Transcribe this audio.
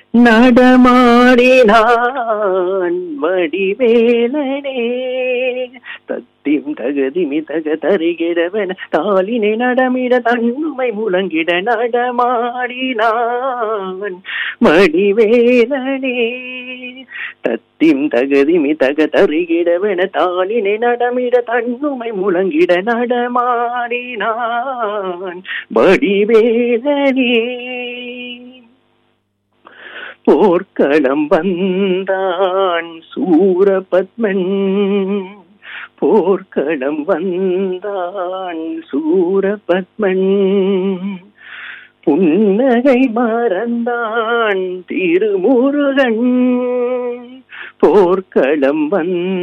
நடமாடினான் வடிவேலனே தத்திம் தகதிமி தக தருகிறவன் தாளினை நடமிட தன்னுமை முழங்கிட நடமாடினான் வடிவேலனே தத்திம் தகதிமி தக தருகிறவன தாளினை நடமிட தன்னுமை முழங்கிட நடமாடினான் வடிவேலனே போர்க்களம் வந்தான் சூரபத்மன் போர்க்களம் வந்தான் சூரபத்மன் புன்னகை மறந்தான் திருமுருகன் போர்க்களம் வந்தான்